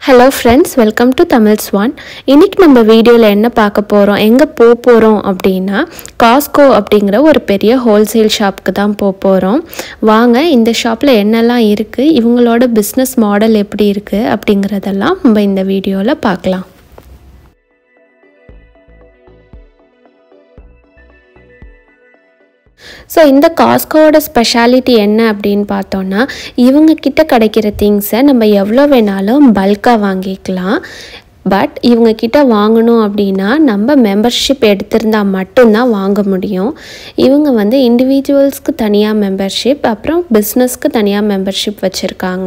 hello friends welcome to Tamil Swan இன்னைக்கு நம்ம வீடியோவில் என்ன பார்க்க போகிறோம் எங்கே போக போகிறோம் அப்படின்னா காஸ்கோ அப்படிங்கிற ஒரு பெரிய ஹோல்சேல் ஷாப்புக்கு தான் போக போகிறோம் வாங்க இந்த ஷாப்பில் என்னெல்லாம் இருக்குது இவங்களோட பிஸ்னஸ் மாடல் எப்படி இருக்குது அப்படிங்கிறதெல்லாம் நம்ம இந்த வீடியோவில் பார்க்கலாம் ஸோ இந்த காஸ்கோவோட ஸ்பெஷாலிட்டி என்ன அப்படின்னு பார்த்தோன்னா இவங்க கிட்ட கிடைக்கிற திங்ஸை நம்ம எவ்வளோ வேணாலும் பல்காக வாங்கிக்கலாம் பட் இவங்க கிட்ட வாங்கணும் அப்படின்னா நம்ம மெம்பர்ஷிப் எடுத்திருந்தா மட்டும்தான் வாங்க முடியும் இவங்க வந்து இண்டிவிஜுவல்ஸ்க்கு தனியாக மெம்பர்ஷிப் அப்புறம் பிஸ்னஸ்க்கு தனியாக மெம்பர்ஷிப் வச்சுருக்காங்க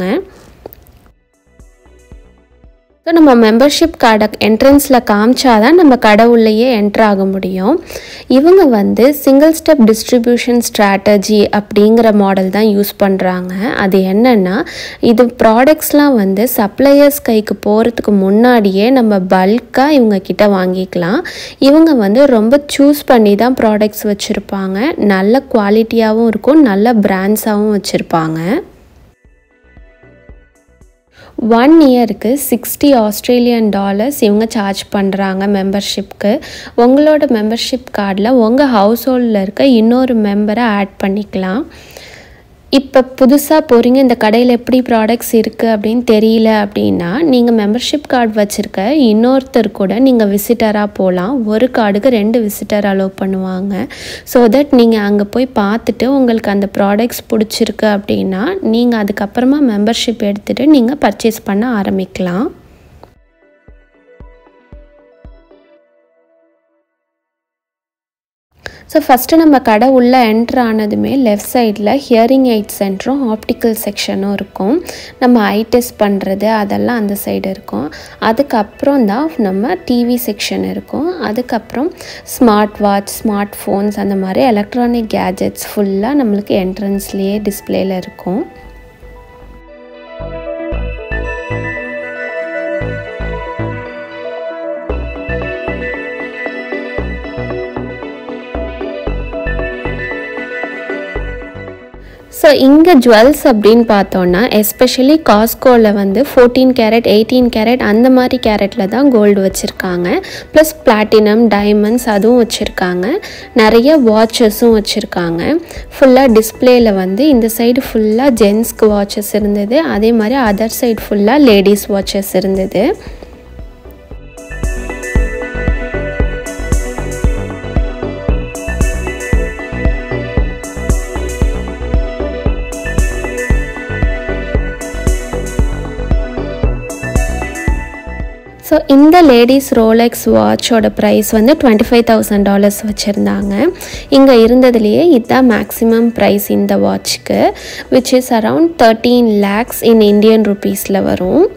ஸோ நம்ம மெம்பர்ஷிப் கார்டை என்ட்ரன்ஸில் காமிச்சாதான் நம்ம கடை உள்ளேயே என்ட்ரு ஆக முடியும் இவங்க வந்து சிங்கிள் ஸ்டெப் டிஸ்ட்ரிபியூஷன் ஸ்ட்ராட்டஜி அப்படிங்கிற மாடல் தான் யூஸ் பண்ணுறாங்க அது என்னென்னா இது ப்ராடக்ட்ஸ்லாம் வந்து சப்ளையர்ஸ் கைக்கு போகிறதுக்கு முன்னாடியே நம்ம பல்காக இவங்க கிட்ட வாங்கிக்கலாம் இவங்க வந்து ரொம்ப சூஸ் பண்ணி தான் ப்ராடக்ட்ஸ் வச்சுருப்பாங்க நல்ல குவாலிட்டியாகவும் இருக்கும் நல்ல பிராண்ட்ஸாகவும் வச்சுருப்பாங்க ஒன் இயருக்கு சிக்ஸ்டி ஆஸ்திரேலியன் டாலர்ஸ் இவங்க சார்ஜ் பண்ணுறாங்க மெம்பர்ஷிப்க்கு உங்களோட மெம்பர்ஷிப் கார்டில் உங்கள் ஹவுஸ் ஹோல்டில் இருக்க இன்னொரு மெம்பரை ஆட் பண்ணிக்கலாம் இப்போ புதுசாக போகிறீங்க இந்த கடையில் எப்படி ப்ராடக்ட்ஸ் இருக்குது அப்படின்னு தெரியல அப்படின்னா நீங்கள் மெம்பர்ஷிப் கார்டு வச்சுருக்க இன்னொருத்தர் கூட நீங்கள் விசிட்டராக போகலாம் ஒரு கார்டுக்கு ரெண்டு விசிட்டர் அலோவ் பண்ணுவாங்க ஸோ தட் நீங்கள் அங்கே போய் பார்த்துட்டு உங்களுக்கு அந்த ப்ராடக்ட்ஸ் பிடிச்சிருக்கு அப்படின்னா நீங்கள் அதுக்கப்புறமா மெம்பர்ஷிப் எடுத்துகிட்டு நீங்கள் பர்ச்சேஸ் பண்ண ஆரம்பிக்கலாம் ஸோ ஃபஸ்ட்டு நம்ம கடை உள்ளே என்ட்ரு ஆனதுமே லெஃப்ட் சைடில் ஹியரிங் எய்ட் சென்டரும் ஆப்டிக்கல் செக்ஷனும் இருக்கும் நம்ம ஐ டெஸ்ட் பண்ணுறது அதெல்லாம் அந்த சைடு இருக்கும் அதுக்கப்புறம் தான் நம்ம டிவி செக்ஷன் இருக்கும் அதுக்கப்புறம் ஸ்மார்ட் வாட்ச் ஸ்மார்ட் ஃபோன்ஸ் அந்த மாதிரி எலக்ட்ரானிக் கேஜெட்ஸ் ஃபுல்லாக நம்மளுக்கு என்ட்ரன்ஸ்லேயே டிஸ்பிளேல இருக்கும் ஸோ இங்கே ஜுவல்ஸ் அப்படின்னு பார்த்தோன்னா எஸ்பெஷலி காஸ்கோவில் வந்து ஃபோர்டீன் கேரட் எயிட்டீன் கேரட் அந்த மாதிரி கேரட்டில் தான் கோல்டு வச்சுருக்காங்க ப்ளஸ் பிளாட்டினம் டைமண்ட்ஸ் அதுவும் வச்சுருக்காங்க நிறைய வாட்சஸும் வச்சுருக்காங்க ஃபுல்லாக டிஸ்பிளேயில் வந்து இந்த சைடு ஃபுல்லாக ஜென்ஸ்க்கு வாட்சஸ் இருந்தது அதே மாதிரி அதர் சைடு ஃபுல்லாக லேடிஸ் வாட்சஸ் இருந்தது ஸோ இந்த லேடிஸ் ரோலெக்ஸ் வாட்சோட ப்ரைஸ் வந்து டுவெண்ட்டி ஃபைவ் தௌசண்ட் டாலர்ஸ் வச்சுருந்தாங்க இங்கே இருந்ததுலேயே இதுதான் மேக்ஸிமம் ப்ரைஸ் இந்த வாட்ச்க்கு which is around thirteen lakhs in Indian ருபீஸில் வரும்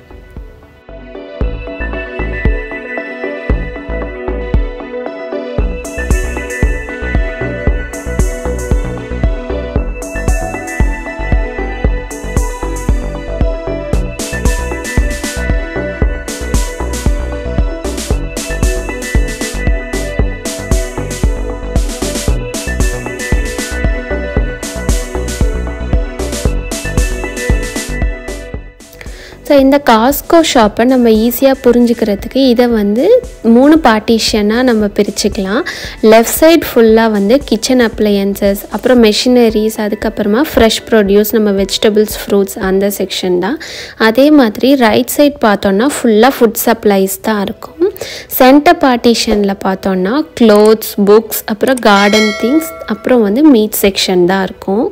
ஸோ இந்த காஸ்கோ ஷாப்பை நம்ம ஈஸியாக புரிஞ்சுக்கிறதுக்கு இதை வந்து மூணு பார்ட்டிஷனாக நம்ம பிரிச்சுக்கலாம் லெஃப்ட் சைட் ஃபுல்லாக வந்து கிச்சன் அப்ளையன்சஸ் அப்புறம் மெஷினரிஸ் அதுக்கப்புறமா ஃப்ரெஷ் ப்ரொடியூஸ் நம்ம வெஜிடபிள்ஸ் ஃப்ரூட்ஸ் அந்த செக்ஷன் தான் அதே மாதிரி ரைட் சைட் பார்த்தோன்னா ஃபுல்லாக ஃபுட் சப்ளைஸ் தான் இருக்கும் சென்டர் பார்ட்டிஷனில் பார்த்தோன்னா க்ளோத்ஸ் புக்ஸ் அப்புறம் கார்டன் திங்ஸ் அப்புறம் வந்து மீட் செக்ஷன் தான் இருக்கும்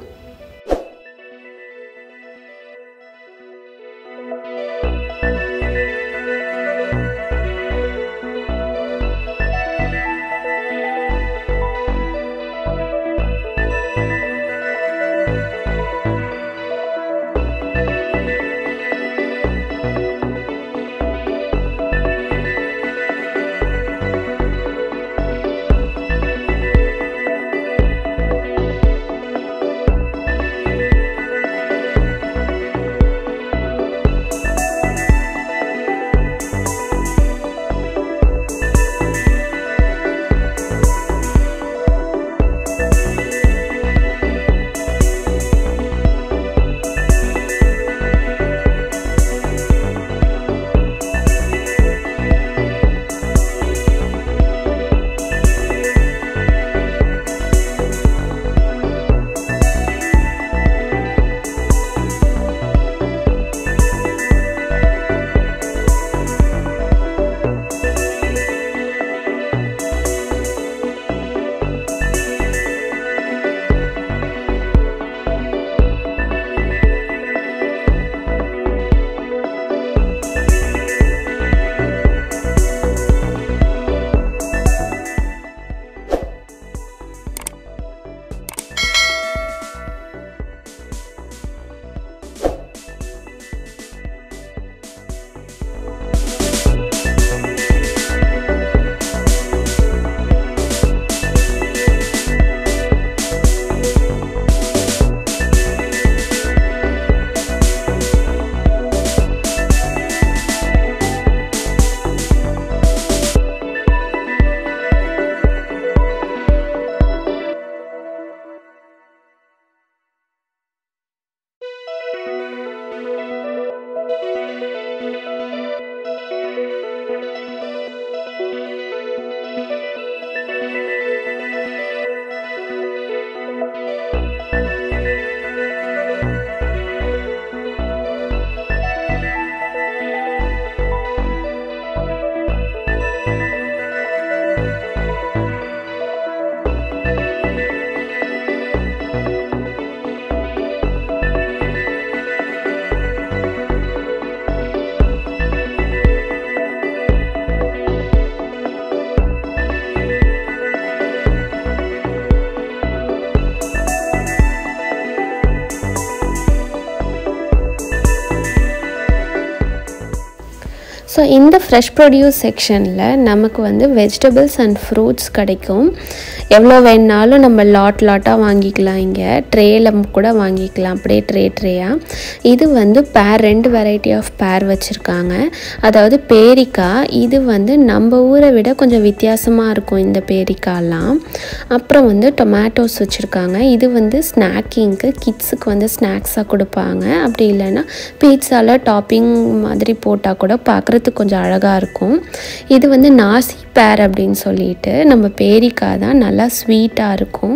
ஸோ இந்த ஃப்ரெஷ் ப்ரொடியூஸ் செக்ஷனில் நமக்கு வந்து வெஜிடபிள்ஸ் அண்ட் ஃப்ரூட்ஸ் கிடைக்கும் எவ்வளோ வேணுனாலும் நம்ம லாட் லாட்டாக வாங்கிக்கலாம் இங்கே ட்ரேயில் கூட வாங்கிக்கலாம் அப்படியே ட்ரே ட்ரேயாக இது வந்து பேர் ரெண்டு வெரைட்டி ஆஃப் பேர் வச்சுருக்காங்க அதாவது பேரிக்காய் இது வந்து நம்ம ஊரை விட கொஞ்சம் வித்தியாசமாக இருக்கும் இந்த பேரிக்காய்லாம் அப்புறம் வந்து டொமேட்டோஸ் வச்சுருக்காங்க இது வந்து ஸ்நாக்கிங்க்கு கிட்ஸுக்கு வந்து ஸ்நாக்ஸாக கொடுப்பாங்க அப்படி இல்லைன்னா பீட்சாவில் டாப்பிங் மாதிரி போட்டால் கூட பார்க்குறதுக்கு கொஞ்சம் அழகாக இருக்கும் இது வந்து நாசி பேர் அப்படின்னு சொல்லிட்டு நம்ம பேரிக்காய் தான் நல்லா ஸ்வீட்டாக இருக்கும்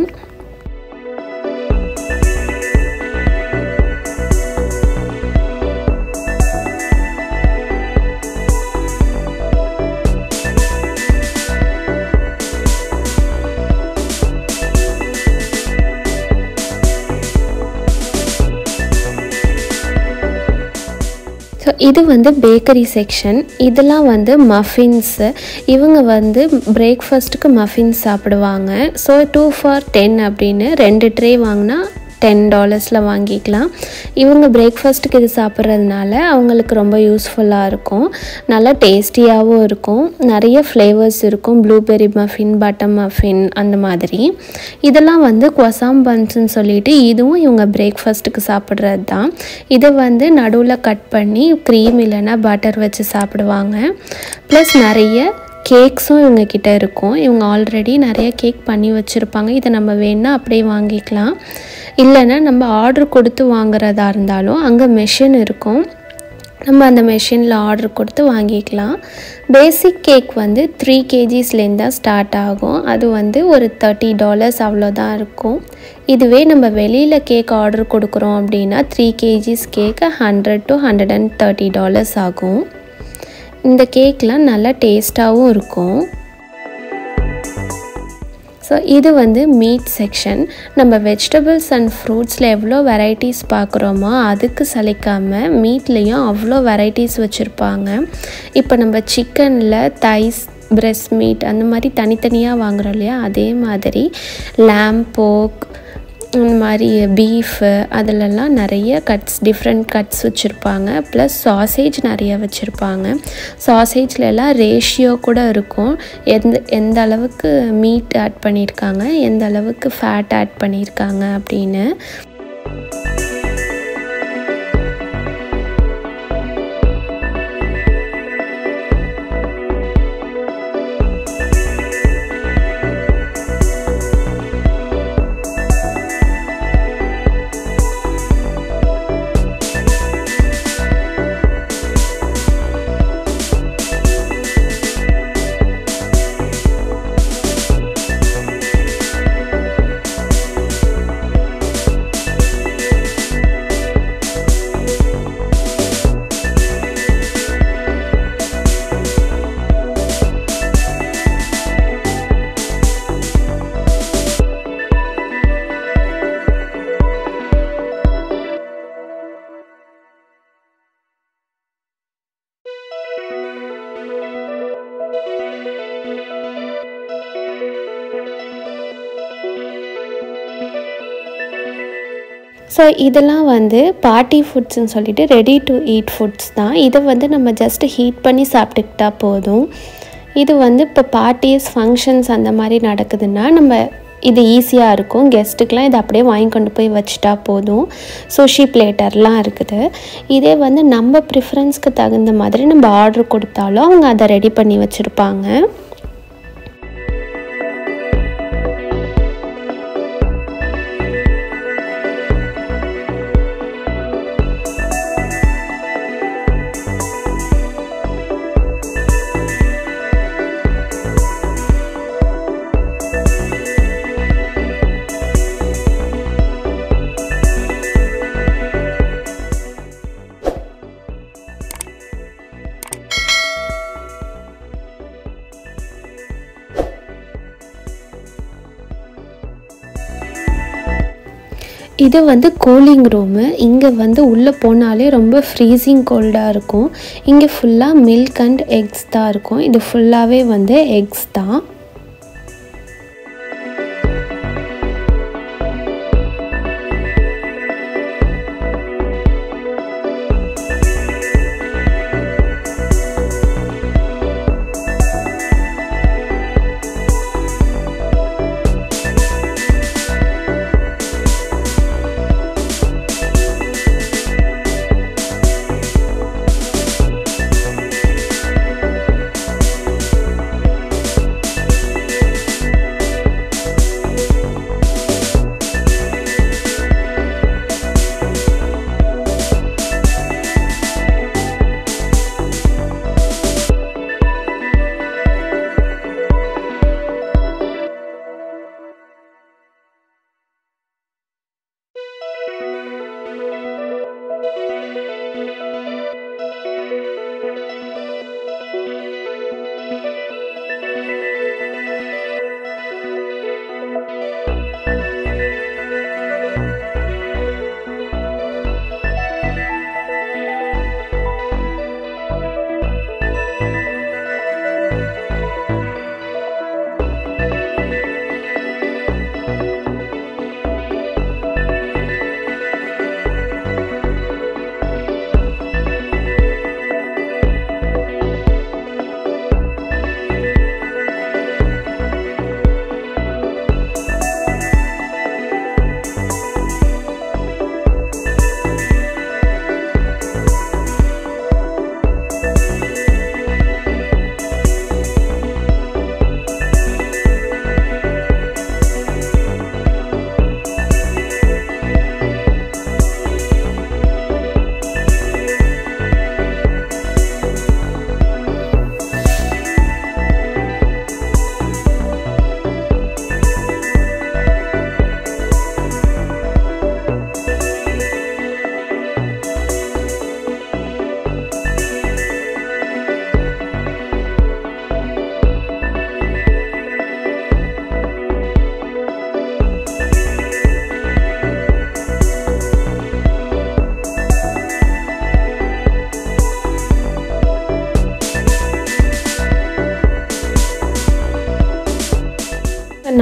ஸோ இது வந்து பேக்கரி செக்ஷன் இதெல்லாம் வந்து மஃபின்ஸு இவங்க வந்து பிரேக்ஃபாஸ்ட்டுக்கு மஃபின்ஸ் சாப்பிடுவாங்க ஸோ டூ ஃபார் டென் அப்படின்னு ரெண்டு ட்ரே வாங்கினா டென் டாலர்ஸில் வாங்கிக்கலாம் இவங்க பிரேக்ஃபாஸ்ட்டுக்கு இது சாப்பிட்றதுனால அவங்களுக்கு ரொம்ப யூஸ்ஃபுல்லாக இருக்கும் நல்லா டேஸ்டியாகவும் இருக்கும் நிறைய ஃப்ளேவர்ஸ் இருக்கும் ப்ளூபெர்ரி மஃபின் பட்டர் மஃபின் அந்த மாதிரி இதெல்லாம் வந்து கொசாம் பன்ஸ்ன்னு சொல்லிட்டு இதுவும் இவங்க பிரேக்ஃபாஸ்ட்டுக்கு சாப்பிட்றது தான் இதை வந்து நடுவில் கட் பண்ணி க்ரீம் இல்லைன்னா பட்டர் வச்சு சாப்பிடுவாங்க ப்ளஸ் நிறைய கேக்ஸும் இவங்க கிட்ட இருக்கும் இவங்க ஆல்ரெடி நிறைய கேக் பண்ணி வச்சுருப்பாங்க இதை நம்ம வேணால் அப்படியே வாங்கிக்கலாம் இல்லைன்னா நம்ம ஆர்டர் கொடுத்து வாங்குறதா இருந்தாலும் அங்கே மெஷின் இருக்கும் நம்ம அந்த மெஷினில் ஆர்டர் கொடுத்து வாங்கிக்கலாம் பேசிக் கேக் வந்து த்ரீ கேஜிஸ்லேருந்து தான் ஸ்டார்ட் ஆகும் அது வந்து ஒரு தேர்ட்டி டாலர்ஸ் அவ்வளோதான் இருக்கும் இதுவே நம்ம வெளியில் கேக் ஆர்டர் கொடுக்குறோம் அப்படின்னா த்ரீ கேஜிஸ் கேக்கு hundred to hundred and thirty dollars ஆகும் இந்த கேக்லாம் நல்லா டேஸ்ட்டாகவும் இருக்கும் ஸோ இது வந்து மீட் செக்ஷன் நம்ம வெஜிடபிள்ஸ் அண்ட் ஃப்ரூட்ஸில் எவ்வளோ வெரைட்டிஸ் பார்க்குறோமோ அதுக்கு சலிக்காமல் மீட்லேயும் அவ்வளோ வெரைட்டிஸ் வச்சுருப்பாங்க இப்போ நம்ம சிக்கனில் தைஸ் பிரெஸ்ட் மீட் அந்த மாதிரி தனித்தனியாக வாங்குறோம் இல்லையா அதே மாதிரி லேம் போக் இந்த மாதிரி பீஃபு அதிலெல்லாம் நிறைய கட்ஸ் டிஃப்ரெண்ட் கட்ஸ் வச்சுருப்பாங்க ப்ளஸ் சாசேஜ் நிறைய வச்சுருப்பாங்க சாசேஜில் எல்லாம் ரேஷியோ கூட இருக்கும் எந்த எந்த அளவுக்கு மீட் ஆட் பண்ணியிருக்காங்க எந்த அளவுக்கு ஃபேட் ஆட் பண்ணியிருக்காங்க அப்படின்னு ஸோ இதெல்லாம் வந்து பார்ட்டி ஃபுட்ஸ்னு சொல்லிட்டு ரெடி டு ஈட் ஃபுட்ஸ் தான் இதை வந்து நம்ம ஜஸ்ட் ஹீட் பண்ணி சாப்பிட்டுக்கிட்டா போதும் இது வந்து இப்போ பார்ட்டிஸ் ஃபங்க்ஷன்ஸ் அந்த மாதிரி நடக்குதுன்னா நம்ம இது ஈஸியாக இருக்கும் கெஸ்ட்டுக்கெலாம் இதை அப்படியே வாங்கி கொண்டு போய் வச்சுட்டா போதும் சுஷி பிளேட்டர்லாம் இருக்குது இதே வந்து நம்ம ப்ரிஃபரன்ஸ்க்கு தகுந்த மாதிரி நம்ம ஆர்டர் கொடுத்தாலும் அவங்க அதை ரெடி பண்ணி வச்சுருப்பாங்க இது வந்து கூலிங் ரூமு இங்கே வந்து உள்ளே போனாலே ரொம்ப ஃப்ரீசிங் கோல்டாக இருக்கும் இங்கே ஃபுல்லாக மில்க் அண்ட் எக்ஸ் தான் இருக்கும் இது ஃபுல்லாகவே வந்து எக்ஸ் தான்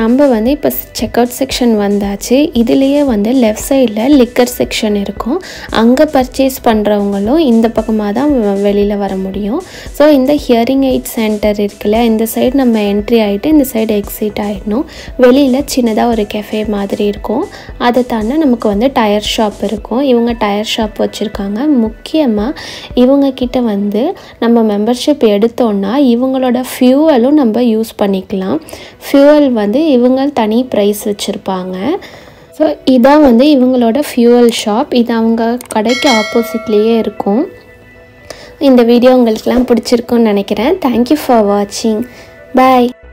நம்ம வந்து இப்போ செக் அவுட் செக்ஷன் வந்தாச்சு இதுலேயே வந்து லெஃப்ட் சைடில் லிக்கர் செக்ஷன் இருக்கும் அங்கே பர்ச்சேஸ் பண்ணுறவங்களும் இந்த பக்கமாக தான் வெளியில் வர முடியும் ஸோ இந்த ஹியரிங் எய்ட் சென்டர் இருக்குல்ல இந்த சைடு நம்ம என்ட்ரி ஆகிட்டு இந்த சைடு எக்ஸிட் ஆகிடணும் வெளியில் சின்னதாக ஒரு கெஃபே மாதிரி இருக்கும் அதை தாண்டி நமக்கு வந்து டயர் ஷாப் இருக்கும் இவங்க டயர் ஷாப் வச்சுருக்காங்க முக்கியமாக இவங்க கிட்ட வந்து நம்ம மெம்பர்ஷிப் எடுத்தோன்னா இவங்களோட ஃபியூவலும் நம்ம யூஸ் பண்ணிக்கலாம் ஃபியூவல் வந்து இவங்க தனி ப்ரைஸ் வச்சுருப்பாங்க ஸோ இதான் வந்து இவங்களோட ஃபியூவல் ஷாப் இது அவங்க கடைக்கு ஆப்போசிட்லேயே இருக்கும் இந்த வீடியோ உங்களுக்கெல்லாம் பிடிச்சிருக்குன்னு நினைக்கிறேன் தேங்க்யூ ஃபார் வாட்சிங் பாய்